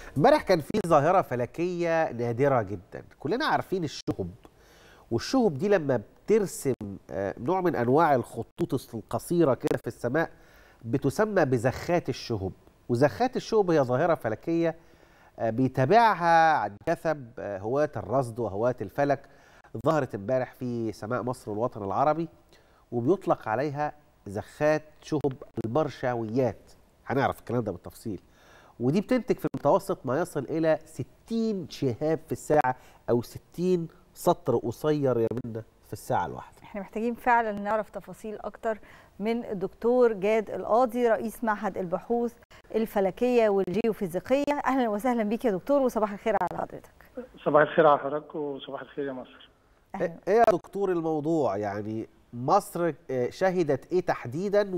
امبارح كان في ظاهرة فلكية نادرة جدا كلنا عارفين الشهب والشهب دي لما بترسم آه، نوع من أنواع الخطوط القصيرة كده في السماء بتسمى بزخات الشهب وزخات الشهب هي ظاهرة فلكية آه، بيتابعها عن كثب آه، هواة الرصد وهواة الفلك ظهرت امبارح في سماء مصر والوطن العربي وبيطلق عليها زخات شهب البرشاويات هنعرف الكلام ده بالتفصيل ودي بتنتج في المتوسط ما يصل إلى 60 شهاب في الساعة أو 60 سطر قصير يا منى في الساعة الواحدة احنا محتاجين فعلا نعرف تفاصيل اكتر من الدكتور جاد القاضي رئيس معهد البحوث الفلكيه والجيوفيزيقيه اهلا وسهلا بيك يا دكتور وصباح الخير على حضرتك صباح الخير على حضرتك وصباح الخير يا مصر ايه إيه يا دكتور الموضوع يعني مصر آه، شهدت ايه تحديدا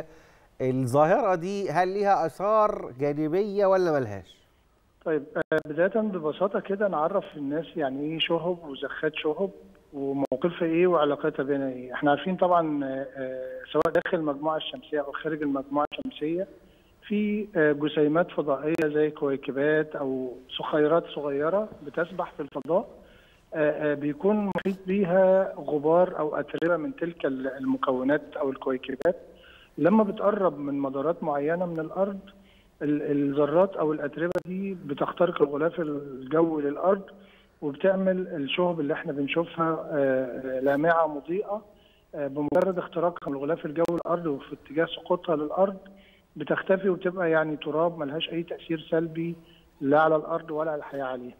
والظاهرة دي هل ليها آثار جانبية ولا ملهاش؟ طيب آه، بداية ببساطة كده نعرف الناس يعني ايه شهب وزخات شهب وموقفها ايه وعلاقتها بين ايه احنا عارفين طبعا آه، آه، سواء داخل المجموعة الشمسية او خارج المجموعة الشمسية في آه، جسيمات فضائية زي كويكبات او صخيرات صغيرة بتسبح في الفضاء آه، آه، بيكون محيط بيها غبار او اتربه من تلك المكونات او الكويكبات لما بتقرب من مدارات معينه من الارض ال- الذرات او الاتربه دي بتخترق الغلاف الجوي للارض وبتعمل الشهب اللي احنا بنشوفها آه، آه، لامعه مضيئه آه، بمجرد اختراقها من الغلاف الجوي للارض وفي اتجاه سقوطها للارض بتختفي وتبقى يعني تراب ملهاش اي تاثير سلبي لا على الارض ولا على الحياه عليها.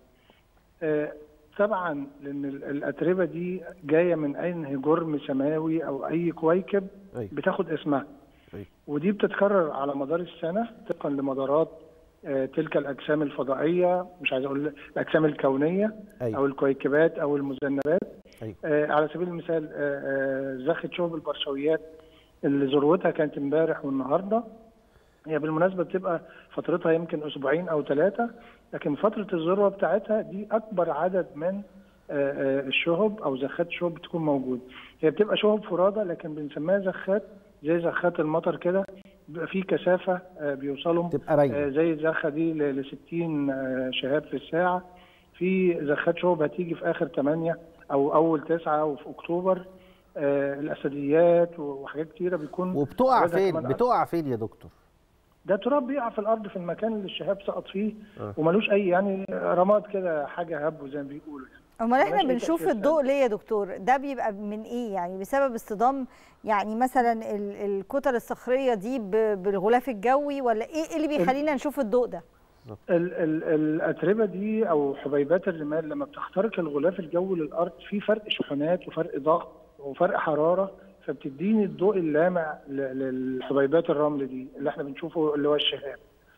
آه، طبعا لان ال- الاتربه دي جايه من اي جرم سماوي او اي كويكب أي. بتاخد اسمها أي. ودي بتتكرر على مدار السنه طبقا لمدارات آه، تلك الاجسام الفضائيه مش عايز اقول الاجسام الكونيه أي. او الكويكبات او المذنبات أي. آه، على سبيل المثال آه، آه، زخة شهب البرشويات اللي ذروتها كانت امبارح والنهارده هي بالمناسبه بتبقى فترتها يمكن اسبوعين او ثلاثه لكن فتره الذروه بتاعتها دي اكبر عدد من آه، آه، الشهب او زخات الشهب بتكون موجود هي بتبقى شهب فرادى لكن بنسميها زخات زي زخات المطر كده بيبقى في كثافه آه، بيوصلوا تبقى باينة. آه، زي الزخه دي ل 60 آه، شهاب في الساعه في زخات شهب هتيجي في اخر 8 او اول 9 وفي اكتوبر آه، الاسديات وحاجات كتيره بيكون وبتقع عددها فين؟ كمان بتقع فين يا دكتور؟ ده تراب بيقع في الارض في المكان اللي الشهاب سقط فيه آه. وملوش اي يعني رماد كده حاجه هب زي ما بيقولوا يعني. امال احنا ملهاش أي بنشوف تأثير الضوء ليه يا دكتور ده بيبقى من ايه يعني بسبب اصطدام يعني مثلا ال- الكتل الصخريه دي ب- بالغلاف الجوي ولا ايه اللي بيخلينا نشوف الضوء ده ال ال الاتربه دي او حبيبات الرمال لما بتخترق الغلاف الجوي للارض في فرق شحنات وفرق ضغط وفرق حراره فبتديني الضوء اللامع ل- للحبيبات الرمل دي اللي احنا بنشوفه اللي هو الشهاب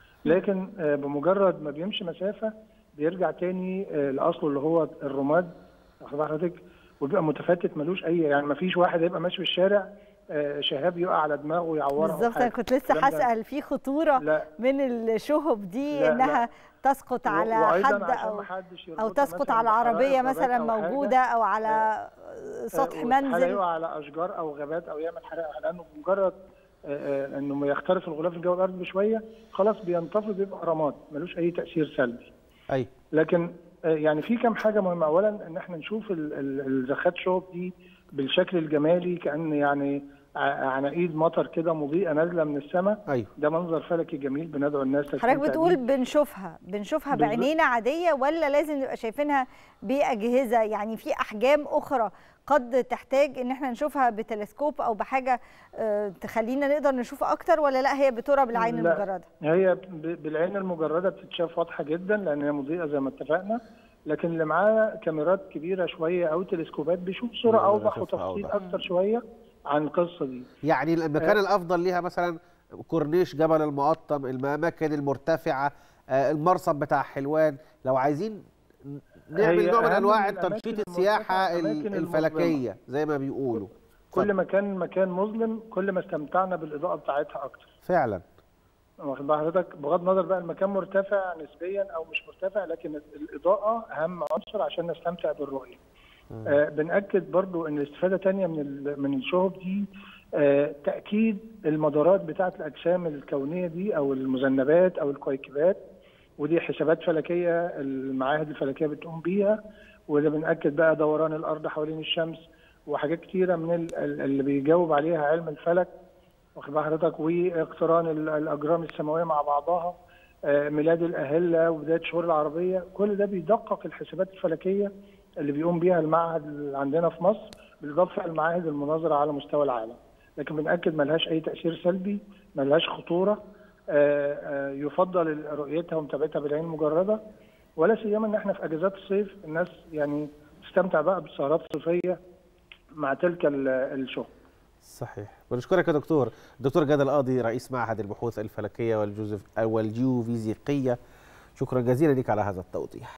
لكن آه، بمجرد ما بيمشي مسافه بيرجع تاني آه، لاصله اللي هو الرماد واخد بال حضرتك وبيبقى متفتت ملوش اي يعني ما فيش واحد هيبقى ماشي في الشارع آه، شهاب يقع على دماغه ويعوره أو بالظبط انا حاجة. كنت لسه الكلام ده- هسال في خطوره لا من الشهب دي لا، انها لا. تسقط على وأيضاً حد عشان او محدش او يربطها تسقط مثلاً على بحرائق عربيه غابات مثلا أو حاجة. موجوده او على سطح واستحالة منزل يقع على اشجار او غابات او يعمل حرائق لانه بمجرد آه، آه، انه يخترق الغلاف الجوي الارض بشويه خلاص بينطفي بيبقى رماد ملوش اي تاثير سلبي أي لكن آه، يعني في كم حاجه مهمه اولا ان احنا نشوف ال- ال- الزخات شوب دي بالشكل الجمالي كان يعني ع- عناقيد مطر كده مضيئه نازله من السماء أيوه ده منظر فلكي جميل بندعو الناس حضرتك تستمتع بتقول بيه. بنشوفها بنشوفها بالظبط. بعينينا عاديه ولا لازم نبقى شايفينها باجهزه يعني في احجام اخرى قد تحتاج ان احنا نشوفها بتلسكوب او بحاجه آه، تخلينا نقدر نشوف اكتر ولا لا هي بترى بالعين لا. المجرده هي ب- بالعين المجرده بتتشاف واضحه جدا لان هي مضيئه زي ما اتفقنا لكن اللي معاه كاميرات كبيره شويه او تلسكوبات بيشوف صوره يقدر اوضح يشوفها وتفصيل أوضح. اكتر شويه عن القصه دي يعني المكان الأفضل ليها مثلا كورنيش جبل المقطم الأماكن المرتفعة آه، المرصد بتاع حلوان لو عايزين نعمل هي نوع من أهم أنواع من الأماكن تنشيط السياحة المرتفعة، ال- الأماكن الفلكية زي ما بيقولوا كل ما كان المكان مظلم كل ما استمتعنا بالاضاءه بتاعتها اكتر فعلا واخد بال حضرتك بغض النظر بقى المكان مرتفع نسبيا او مش مرتفع لكن الاضاءه اهم عنصر عشان نستمتع بالرؤيه آه بنأكد برضو ان الاستفاده تانية من ال- من الشهب دي آه تاكيد المدارات بتاعه الاجسام الكونيه دي او المذنبات او الكويكبات ودي حسابات فلكيه المعاهد الفلكيه بتقوم بيها وده بنأكد بقى دوران الارض حوالين الشمس وحاجات كتيره من ال- ال- اللي بيجاوب عليها علم الفلك واخد بال حضرتك واقتران ال- الاجرام السماويه مع بعضها آه، ميلاد الاهله وبدايه شهور العربيه كل ده بيدقق الحسابات الفلكيه اللي بيقوم بيها المعهد اللي عندنا في مصر بالاضافه للمعاهد المناظره على مستوى العالم لكن بنأكد ملهاش اي تاثير سلبي ملهاش خطوره آه، آه، يفضل رؤيتها ومتابعتها بالعين المجرده ولا سيما ان احنا في اجازات الصيف الناس يعني تستمتع بقى بالسهرات الصيفيه مع تلك ال- الشغل صحيح بنشكرك يا دكتور دكتور جاد القاضي رئيس معهد البحوث الفلكيه والجوزف والجيوفيزيقيه شكرا جزيلا لك على هذا التوضيح